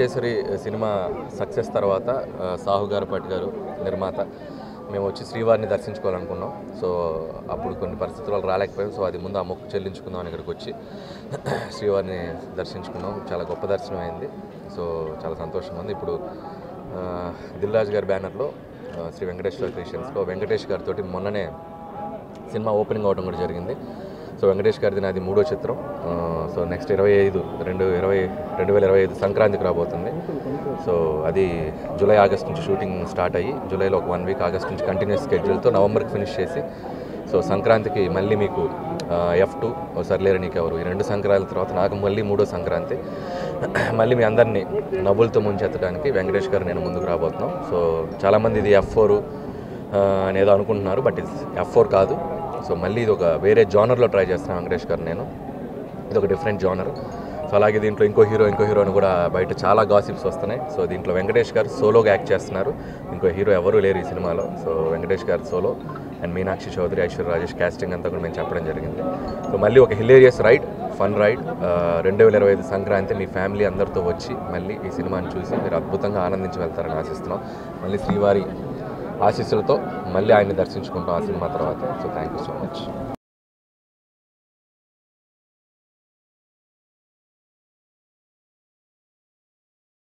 Rajeshwari cinema success తర్వాత ఆ, సాహు గారపాటి గారు నిర్మాత మేము వచ్చి శ్రీవారిని దర్శించుకోవాలనుకున్నాం సో అప్పుడు కొన్ని పరిస్థితులు రాలేకపోయాం సో అది ముందు ఆ మొక్కు చెల్లించుకుందాం అని ఇక్కడికి వచ్చి శ్రీవారిని దర్శించుకున్నాం చాలా గొప్ప దర్శనం అయింది సో చాలా సంతోషంగా ఉంది ఇప్పుడు ఆ, దిల్ రాజు గారి బ్యానర్లో ఆ, శ్రీ వెంకటేశ్వర క్రియేషన్స్లో వెంకటేష్ గారితో మొన్ననే సినిమా ఓపెనింగ్ అవడం కూడా జరిగింది సో వెంకటేష్ గారిది నాది మూడో చిత్రం ఆ, సో నెక్స్ట్ ఇరవై ఐదు రెండు ఇరవై రెండు వేల ఇరవై ఐదు సంక్రాంతికి రాబోతుంది సో అది జూలై ఆగస్ట్ నుంచి షూటింగ్ స్టార్ట్ అయ్యి జూలైలో ఒక వన్ వీక్ ఆగస్ట్ నుంచి కంటిన్యూస్ స్కెడ్యూల్తో నవంబర్కి ఫినిష్ చేసి సో సంక్రాంతికి మళ్ళీ మీకు ఎఫ్ టూ సర్లేరు నీకెవరు ఈ రెండు సంక్రాంతి తర్వాత నాకు మళ్ళీ మూడో సంక్రాంతి మళ్ళీ మీ అందరినీ నవ్వులతో ముంచెత్తడానికి వెంకటేష్ గారు నేను ముందుకు రాబోతున్నాం సో చాలామంది ఇది ఎఫ్ ఫోర్ అని ఏదో అనుకుంటున్నారు బట్ ఇది ఎఫ్ ఫోర్ కాదు సో మళ్ళీ ఇది ఒక వేరే జానర్లో ట్రై చేస్తున్నాను వెంకటేష్ గారు నేను ఇది ఒక డిఫరెంట్ జానర్ సో అలాగే దీంట్లో ఇంకో హీరో ఇంకో హీరో అని కూడా బయట చాలా గాసిప్స్ వస్తున్నాయి సో దీంట్లో వెంకటేష్ గారు సోలోగా యాక్ట్ చేస్తున్నారు ఇంకో హీరో ఎవరూ లేరు ఈ సినిమాలో so Venkatesh garu solo and Meenakshi Chaudhary Aishwarya Rajesh casting అంతా కూడా మేము చెప్పడం జరిగింది సో మళ్ళీ ఒక హిలేరియస్ రైడ్ ఫన్ రైడ్ రెండు వేల ఇరవై ఐదు సంక్రాంతి మీ ఫ్యామిలీ అందరితో వచ్చి మళ్ళీ ఈ సినిమాని చూసి మీరు అద్భుతంగా ఆనందించి వెళ్తారని ఆశిస్తున్నాం మళ్ళీ శ్రీవారి ఆశీస్సులతో మళ్ళీ ఆయన్ని దర్శించుకుంటాం ఆ సినిమా తర్వాత so thank you so much